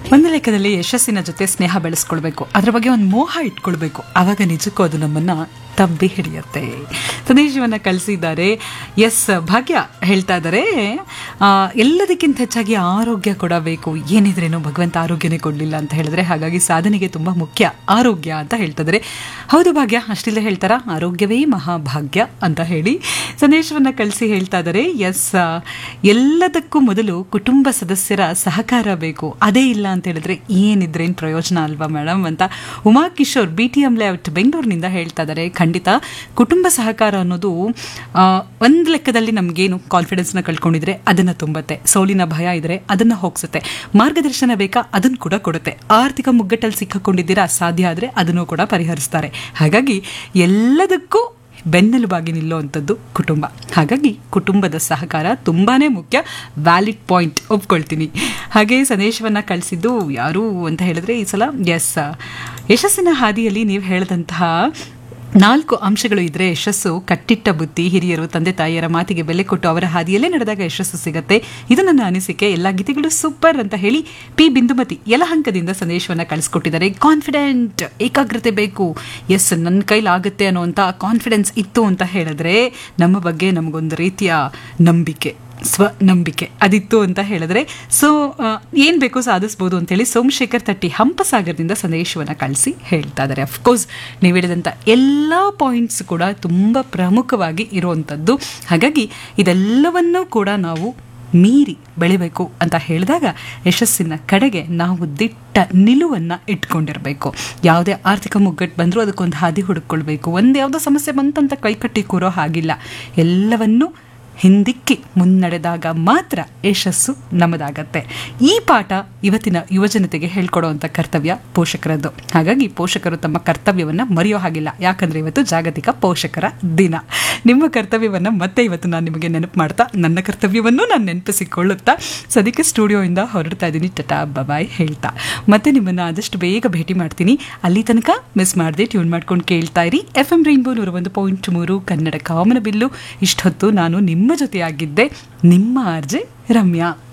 ಒಂದು ಲೆಕ್ಕದಲ್ಲಿ ಯಶಸ್ಸಿನ ಜೊತೆ ಸ್ನೇಹ ಬೆಳೆಸ್ಕೊಳ್ಬೇಕು ಅದ್ರ ಬಗ್ಗೆ ಒಂದು ಮೋಹ ಇಟ್ಕೊಳ್ಬೇಕು ಆವಾಗ ನಿಜಕ್ಕೂ ಅದು ನಮ್ಮನ್ನ ತಬ್ಬಿ ಹಿಡಿಯುತ್ತೆ ಸಂದೇಶವನ್ನ ಕಳಿಸಿದ್ದಾರೆ ಎಸ್ ಭಾಗ್ಯ ಹೇಳ್ತಾ ಇದ್ದಾರೆ ಆ, ಎಲ್ಲದಕ್ಕಿಂತ ಹೆಚ್ಚಾಗಿ ಆರೋಗ್ಯ ಕೂಡ ಬೇಕು ಏನಿದ್ರೇನು ಭಗವಂತ ಆರೋಗ್ಯನೇ ಕೊಡಲಿಲ್ಲ ಅಂತ ಹೇಳಿದ್ರೆ ಹಾಗಾಗಿ ಸಾಧನೆಗೆ ತುಂಬ ಮುಖ್ಯ ಆರೋಗ್ಯ ಅಂತ ಹೇಳ್ತಾ ಇದ್ದಾರೆ ಹೌದು ಭಾಗ್ಯ ಅಷ್ಟಿಲ್ಲ ಹೇಳ್ತಾರ ಆರೋಗ್ಯವೇ ಮಹಾಭಾಗ್ಯ ಅಂತ ಹೇಳಿ ಸಂದೇಶವನ್ನ ಕಳಿಸಿ ಹೇಳ್ತಾ ಇದ್ದಾರೆ ಎಸ್ ಎಲ್ಲದಕ್ಕೂ ಮೊದಲು ಕುಟುಂಬ ಸದಸ್ಯರ ಸಹಕಾರ ಬೇಕು ಅದೇ ಇಲ್ಲ ಅಂತ ಹೇಳಿದ್ರೆ ಏನಿದ್ರೇನು ಪ್ರಯೋಜನ ಅಲ್ವಾ ಮೇಡಮ್ ಅಂತ Uma Kishore B T M layout ಬೆಂಗಳೂರಿನಿಂದ ಹೇಳ್ತಾ ಇದ್ದಾರೆ ಖಂಡಿತ ಕುಟುಂಬ ಸಹಕಾರ ಅನ್ನೋದು ಆ, ಒಂದ್ ಲೆಕ್ಕದಲ್ಲಿ ನಮಗೇನು ಕಾನ್ಫಿಡೆನ್ಸ್ನ ಕಳ್ಕೊಂಡಿದ್ರೆ ಅದನ್ನ ತುಂಬತ್ತೆ ಸೋಲಿನ ಭಯ ಇದ್ರೆ ಅದನ್ನ ಹೋಗ್ಸುತ್ತೆ ಮಾರ್ಗದರ್ಶನ ಬೇಕಾ ಅದನ್ನ ಕೂಡ ಕೊಡುತ್ತೆ ಆರ್ಥಿಕ ಮುಗ್ಗಟ್ಟಲ್ಲಿ ಸಿಕ್ಕಾಕೊಂಡಿದ್ದೀರಾ ಸಾಧ್ಯ ಆದ್ರೆ ಅದನ್ನು ಕೂಡ ಪರಿಹರಿಸ್ತಾರೆ ಹಾಗಾಗಿ ಎಲ್ಲದಕ್ಕೂ ಬೆನ್ನೆಲುಬಾಗಿ ನಿಲ್ಲುವಂಥದ್ದು ಕುಟುಂಬ ಹಾಗಾಗಿ ಕುಟುಂಬದ ಸಹಕಾರ ತುಂಬಾನೇ ಮುಖ್ಯ ವ್ಯಾಲಿಡ್ ಪಾಯಿಂಟ್ ಒಪ್ಕೊಳ್ತೀನಿ ಹಾಗೆ ಸಂದೇಶವನ್ನ ಕಳಿಸಿದ್ದು ಯಾರು ಅಂತ ಹೇಳಿದ್ರೆ ಈ ಸಲ ಎಸ್ ಯಶಸ್ಸಿನ ಹಾದಿಯಲ್ಲಿ ನೀವು ಹೇಳಿದಂತಹ ನಾಲ್ಕು ಅಂಶಗಳು ಇದ್ರೆ ಯಶಸ್ಸು ಕಟ್ಟಿಟ್ಟ ಬುದ್ಧಿ ಹಿರಿಯರು ತಂದೆ ತಾಯಿಯರ ಮಾತಿಗೆ ಬೆಲೆ ಕೊಟ್ಟು ಅವರ ಹಾದಿಯಲ್ಲೇ ನಡೆದಾಗ ಯಶಸ್ಸು ಸಿಗತ್ತೆ ಇದು ನನ್ನ ಅನಿಸಿಕೆ ಎಲ್ಲ ಗೀತೆಗಳು ಸೂಪರ್ ಅಂತ ಹೇಳಿ ಪಿ ಬಿಂದುಮತಿ ಯಲಹಂಕದಿಂದ ಸಂದೇಶವನ್ನ ಕಳಿಸ್ಕೊಟ್ಟಿದ್ದಾರೆ ಕಾನ್ಫಿಡೆಂಟ್ ಏಕಾಗ್ರತೆ ಬೇಕು ಎಸ್ ನನ್ನ ಕೈಲಾಗುತ್ತೆ ಅನ್ನುವಂಥ ಕಾನ್ಫಿಡೆನ್ಸ್ ಇತ್ತು ಅಂತ ಹೇಳಿದ್ರೆ ನಮ್ಮ ಬಗ್ಗೆ ನಮಗೊಂದು ರೀತಿಯ ನಂಬಿಕೆ ಸ್ವನಂಬಿಕೆ ಅದಿತ್ತು ಅಂತ ಹೇಳಿದ್ರೆ ಸೊ ಏನು ಬೇಕೋ ಸಾಧಿಸ್ಬೋದು ಅಂತೇಳಿ ಸೋಮಶೇಖರ್ ತಟ್ಟಿ ಹಂಪಸಾಗರದಿಂದ ಸಂದೇಶವನ್ನು ಕಳಿಸಿ ಹೇಳ್ತಾ ಇದ್ದಾರೆ ಅಫ್ಕೋರ್ಸ್ ನೀವು ಹೇಳಿದಂಥ ಎಲ್ಲ ಪಾಯಿಂಟ್ಸ್ ಕೂಡ ತುಂಬ ಪ್ರಮುಖವಾಗಿ ಇರುವಂಥದ್ದು ಹಾಗಾಗಿ ಇದೆಲ್ಲವನ್ನೂ ಕೂಡ ನಾವು ಮೀರಿ ಬೆಳಿಬೇಕು ಅಂತ ಹೇಳಿದಾಗ ಯಶಸ್ಸಿನ ಕಡೆಗೆ ನಾವು ದಿಟ್ಟ ನಿಲುವನ್ನು ಇಟ್ಕೊಂಡಿರಬೇಕು ಯಾವುದೇ ಆರ್ಥಿಕ ಮುಗ್ಗಟ್ಟು ಬಂದರೂ ಅದಕ್ಕೊಂದು ಹಾದಿ ಹುಡುಕೊಳ್ಬೇಕು ಒಂದು ಯಾವುದೋ ಸಮಸ್ಯೆ ಬಂತಂತ ಕೈಕಟ್ಟಿ ಕೂರೋ ಹಾಗಿಲ್ಲ ಎಲ್ಲವನ್ನೂ ಹಿಂದಿಕ್ಕಿ ಮುನ್ನಡೆದಾಗ ಮಾತ್ರ ಯಶಸ್ಸು ನಮ್ಮದಾಗತ್ತೆ ಈ ಪಾಠ ಇವತ್ತಿನ ಯುವಜನತೆಗೆ ಹೇಳ್ಕೊಡುವಂಥ ಕರ್ತವ್ಯ ಪೋಷಕರದ್ದು ಹಾಗಾಗಿ ಪೋಷಕರು ತಮ್ಮ ಕರ್ತವ್ಯವನ್ನು ಮರೆಯೋ ಹಾಗಿಲ್ಲ ಯಾಕಂದ್ರೆ ಇವತ್ತು ಜಾಗತಿಕ ಪೋಷಕರ ದಿನ ನಿಮ್ಮ ಕರ್ತವ್ಯವನ್ನು ಮತ್ತೆ ಇವತ್ತು ನಾನು ನಿಮಗೆ ನೆನಪು ಮಾಡ್ತಾ ನನ್ನ ಕರ್ತವ್ಯವನ್ನು ನಾನು ನೆನಪಿಸಿಕೊಳ್ಳುತ್ತಾ ಸದ್ಯಕ್ಕೆ ಸ್ಟುಡಿಯೋಯಿಂದ ಹೊರಡ್ತಾ ಇದ್ದೀನಿ ಟಟಾ ಬಬಾಯ್ ಹೇಳ್ತಾ ಮತ್ತೆ ನಿಮ್ಮನ್ನು ಆದಷ್ಟು ಬೇಗ ಭೇಟಿ ಮಾಡ್ತೀನಿ ಅಲ್ಲಿ ತನಕ ಮಿಸ್ ಮಾಡದೆ ಟ್ಯೂನ್ ಮಾಡ್ಕೊಂಡು ಕೇಳ್ತಾ ಇರಿ ಎಫ್ ಎಂ ರೈನ್ಬೋ ನೂರ ಒಂದು ಪಾಯಿಂಟ್ ಮೂರು ಕನ್ನಡ ಕಾಮನ ಬಿಲ್ಲು ಇಷ್ಟೊತ್ತು ನಾನು ನಿಮ್ಮ ಜೊತೆಯಾಗಿದ್ದೆ ನಿಮ್ಮ ಆರ್ಜೆ ರಮ್ಯಾ